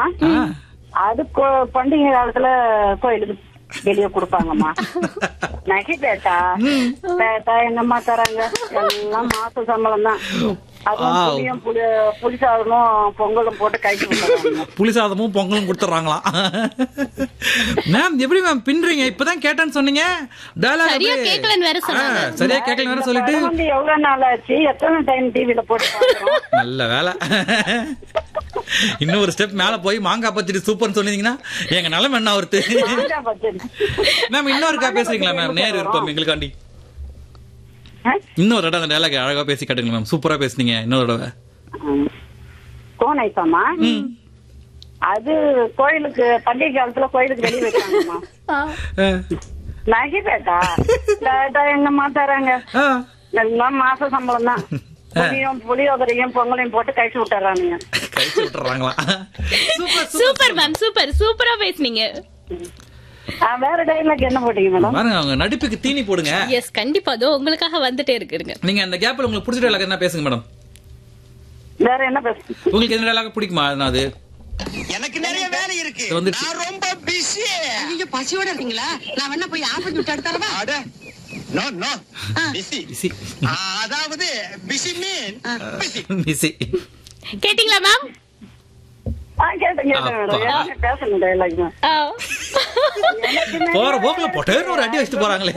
ஆ. அது கோ- பண்டிகை காலத்துல கோயிலுக்கு வெளியே கொடுப்பாங்கம்மா நகை பேட்டா பேட்டா எங்கம்மா தராங்க எல்லாம் மாச சம்பளம் தான் அதுவும் Wow. புளியும் புளி புளி சாதமும் பொங்கலும் போட்டு கைக்கு விட்டுறாங்க புளி சாதமும் பொங்கலும் கொடுத்துட்றாங்களாம் மேம் எப்படி மேம் பின்றீங்க இப்பதான் கேட்டேன்னு சொன்னீங்க dialogue சரியா அப்படியே- கேட்கலன்னு வேற சொன்னாங்க. ஆ, சரியா கேட்கலன்னு வேற சொல்லிட்டு படம் வந்து எவ்வளவு நாள் ஆச்சு எத்தனை டைம் டிவில போட்டு பார்க்கிறோம். நல்ல வேலை இன்னும் ஒரு ஸ்டெப் மேல போய் மாங்காய் பச்சடி சூப்பர்னு சொல்லிருந்தீங்கன்னா எங்க நிலைமை என்ன ஒருத்து மாங்காய் பச்சடி. மேம் இன்னொருக்கா பேசுறீங்களா மேம் நேர் விருப்பம் எங்களுக்காண்டி ஆ? இன்னொரு தடவை அந்த டைலாக் அழகா பேசி காட்டுங்க மேம் சூப்பரா பேசுனீங்க இன்னொரு தடவை ம். கோன் ஐட்டமா அது கோயிலுக்கு பண்டிகை காலத்துல கோயிலுக்கு வெளியே வைக்கிறாங்கம்மா ஆ, நகை பேட்டா பேட்டா எங்கம்மா தராங்க ஆ. எல்லாம் மாச சம்பளம் தான் புளியும் புளியோதரையும் பொங்கலையும் போட்டு கழிச்சு விட்டுறானுங்க கழிச்சு விட்டுறாங்களா சூப்பர் சூப்பர் மேம் சூப்பர் சூப்பரா பேசுனீங்க ஆ, வேற டைலாக் என்ன போட்டீங்க மேடம் பாருங்க அவங்க நடிப்புக்கு தீனி போடுங்க எஸ் கண்டிப்பா அதோ உங்களுக்காக வந்துட்டே இருக்குங்க நீங்க அந்த கேப்ல உங்களுக்கு பிடிச்ச டைலாக் என்ன பேசுங்க மேடம் வேற என்ன பேச உங்களுக்கு எந்த டைலாக் பிடிக்குமா நான் அது எனக்கு நிறைய வேலை இருக்கு இது வந்துருச்சு. நான் ரொம்ப பிஸி ஐயோ பசியோட இருக்கீங்களா நான் வேணா போய் ஆப்பிள் விட்டு எடுத்து தரவா அட நோ நோ பிஸி பிஸி அதாவது பிஸி மீன் பிஸி பிஸி கேட்டீங்களா மேம் ஆ கேட்டேன் கேட்டேன் மேடம் அப்பா. ஏற்கனவே பேசணும் டைலாக் தான் போற போக்குல பொட்டேன்னு ஒரு அடி வச்சுட்டு போறாங்களே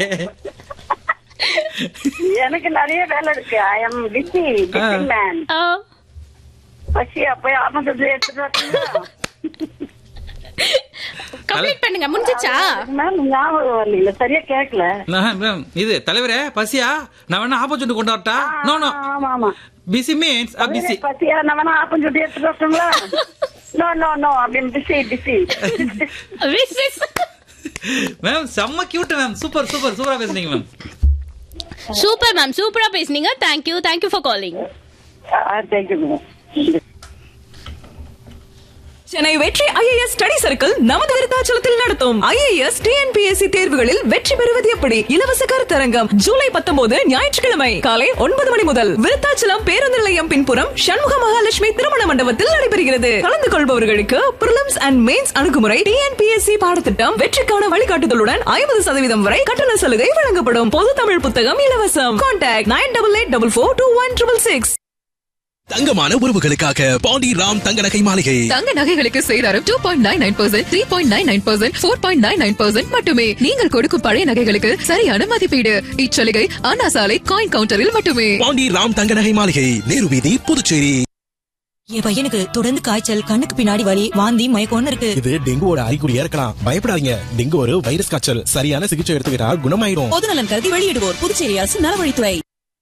எனக்கு நிறைய வேலை இருக்கு I am busy busy man பசி அப்ப ஆபத்து எடுத்துட்டு வரீங்களா கம்ப்ளீட் பண்ணுங்க முடிஞ்சிச்சா மேம் ஞாபகம் வரல சரியா கேட்கல நான் மேம், இது தலைவரே பசியா நான் வேணா ஆப்போசிட் கொண்டு வரட்டா நோ நோ ஆமா ஆமா பிஸி மீன்ஸ் பிஸி பசியா நான் வேணா ஆப்பம் சுட்டி எடுத்துட்டு வரட்டுங்களா நோ நோ நோ அப்படின்னு busy busy Wish, wish. Ma'am செம்ம கியூட் மேம் சூப்பர் சூப்பர் சூப்பரா பேசுனீங்க மேம் சூப்பர் மேம் சூப்பரா பேசுனீங்க thank you thank you for calling thank you madam Chennai Vetri IAS study circle நமது விருத்தாச்சலத்தில் நடத்தும் ஐஏஎஸ் டிஎன்பிஎஸ்சி தேர்வுகளில் வெற்றி பெறுவது எப்படி இலவச கருத்தரங்கம் ஜூலை பத்தொன்பது ஞாயிற்றுக்கிழமை காலை ஒன்பது மணி முதல் விருத்தாச்சலம் பேருந்து நிலையம் பின்புறம் சண்முக மகாலட்சுமி திருமண மண்டபத்தில் நடைபெறுகிறது கலந்து கொள்பவர்களுக்கு பிரிலிம்ஸ் அண்ட் மெயின்ஸ் அணுகுமுறை டிஎன்பிஎஸ்சி பாடத்திட்டம் வெற்றிக்கான வழிகாட்டுதலுடன் ஐம்பது சதவீதம் வரை கட்டண சலுகை வழங்கப்படும் பொது தமிழ் புத்தகம் இலவசம் contact nine double eight double four two one triple six தங்கமான உறவுகளுக்காக பாண்டி ராம் தங்க நகை மாளிகை தங்க நகைகளுக்கு சேதாரம் two point nine nine percent three point nine nine percent four point nine nine percent மட்டுமே நீங்கள் கொடுக்கும் பழைய நகைகளுக்கு சரியான மதிப்பீடு இச்சலுகை அண்ணா சாலை காயின் கவுண்டரில் மட்டுமே பாண்டி ராம் தங்க நகை மாளிகை நேரு வீதி புதுச்சேரி என் பையனுக்கு தொடர்ந்து காய்ச்சல் கண்ணுக்கு பின்னாடி வலி வாந்தி மயக்கம்னு இருக்கு இது டெங்குவோட அறிகுறியா இருக்கலாம் பயப்படாதீங்க டெங்கு ஒரு வைரஸ் காய்ச்சல் சரியான சிகிச்சை எடுத்துக்கிட்டா குணமாயிடும் பொது நலன் கருதி வெளியிடுவோர் புதுச்சேரி அரசு நலவழித்துறை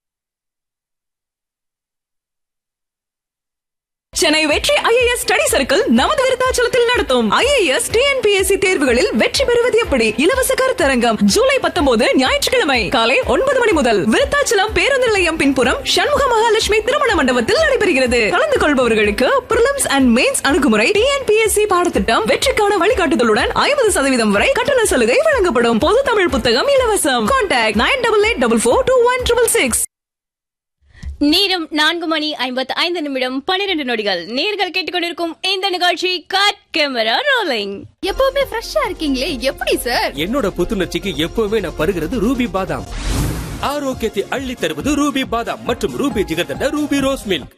Chennai Vetri IAS study circle நமது விருத்தாச்சலத்தில் நடத்தும் ஐஏஎஸ் டிஎன்பிஎஸ்சி தேர்வுகளில் வெற்றி பெறுவது எப்படி இலவச கருத்தரங்கம் ஜூலை பத்தொன்பது ஞாயிற்றுக்கிழமை காலை ஒன்பது மணி முதல் விருத்தாச்சலம் பேருந்து நிலையம் பின்புறம் சண்முக மகாலட்சுமி திருமண மண்டபத்தில் நடைபெறுகிறது கலந்து கொள்பவர்களுக்கு பிரிலிம்ஸ் அண்ட் மெயின்ஸ் அணுகுமுறை டிஎன்பிஎஸ்சி பாடத்திட்டம் வெற்றிக்கான வழிகாட்டுதலுடன் ஐம்பது சதவீதம் வரை கட்டண சலுகை வழங்கப்படும் பொது தமிழ் புத்தகம் இலவசம் contact nine double eight double four two one triple six நேரம் நான்கு மணி ஐம்பத்தி ஐந்து நிமிடம் பன்னிரண்டு நொடிகள் நேர்கள் கேட்டுக்கொண்டிருக்கும் இந்த நிகழ்ச்சி கட் கேமரா ரோலிங் எப்பவுமே ஃப்ரெஷ்ஷா இருக்கீங்களே எப்படி சார் என்னோட புத்துணர்ச்சிக்கு எப்பவுமே நான் பருகிறது ரூபி பாதாம் ஆரோக்கியத்தை அள்ளி தருவது ரூபி பாதாம் மற்றும் Ruby jigarthanda Ruby rose milk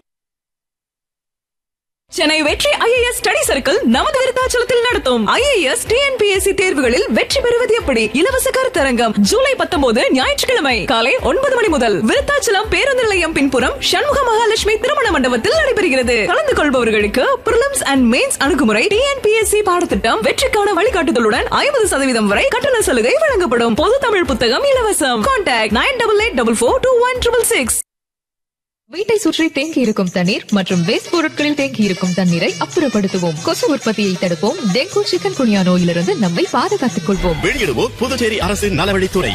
Chennai Vetri IAS study circle நமது விருத்தாச்சலத்தில் நடத்தும் ஐஏஎஸ் டிஎன்பிஎஸ்சி தேர்வுகளில் வெற்றி பெறுவது எப்படி இலவச கருத்தரங்கம் ஜூலை பத்தொன்பது ஞாயிற்றுக்கிழமை காலை ஒன்பது மணி முதல் விருத்தாச்சலம் பேருந்து நிலையம் பின்புறம் சண்முக மகாலட்சுமி திருமண மண்டபத்தில் நடைபெறுகிறது கலந்து கொள்பவர்களுக்கு பிரிலிம்ஸ் அண்ட் மெயின்ஸ் அணுகுமுறை டிஎன்பிஎஸ்சி பாடத்திட்டம் வெற்றிக்கான வழிகாட்டுதலுடன் ஐம்பது சதவீதம் வரை கட்டண சலுகை வழங்கப்படும் பொது தமிழ் புத்தகம் இலவசம் contact nine double eight double four two one triple six வீட்டை சுற்றி தேங்கி இருக்கும் தண்ணீர் மற்றும் வேஸ்ட் பொருட்களில் தேங்கி இருக்கும் தண்ணீரை அப்புறப்படுத்துவோம் கொசு உற்பத்தியை தடுப்போம் டெங்கு சிக்கன் குனியா நோயிலிருந்து நம்மை பாதுகாத்துக் கொள்வோம் வெளியிடுவோம் புதுச்சேரி அரசின் நலவழித்துறை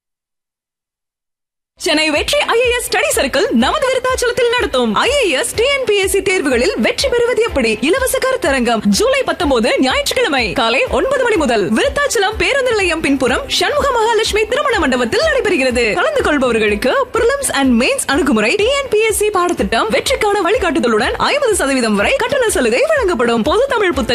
Chennai Vetri IAS study circle நமது விருத்தாச்சலத்தில் நடத்தும் ஐஏஎஸ் டிஎன்பிஎஸ்சி தேர்வுகளில் வெற்றி பெறுவது எப்படி இலவச கருத்தரங்கம் ஜூலை பத்தொன்பது ஞாயிற்றுக்கிழமை காலை ஒன்பது மணி முதல் விருத்தாச்சலம் பேருந்து நிலையம் பின்புறம் சண்முக மகாலட்சுமி திருமண மண்டபத்தில் நடைபெறுகிறது கலந்து கொள்பவர்களுக்கு பிரிலிம்ஸ் அண்ட் மெயின்ஸ் அணுகுமுறை டிஎன்பிஎஸ்சி பாடத்திட்டம் வெற்றிக்கான வழிகாட்டுதலுடன் ஐம்பது சதவீதம் வரை கட்டண சலுகை வழங்கப்படும் பொது தமிழ் புத்தகம்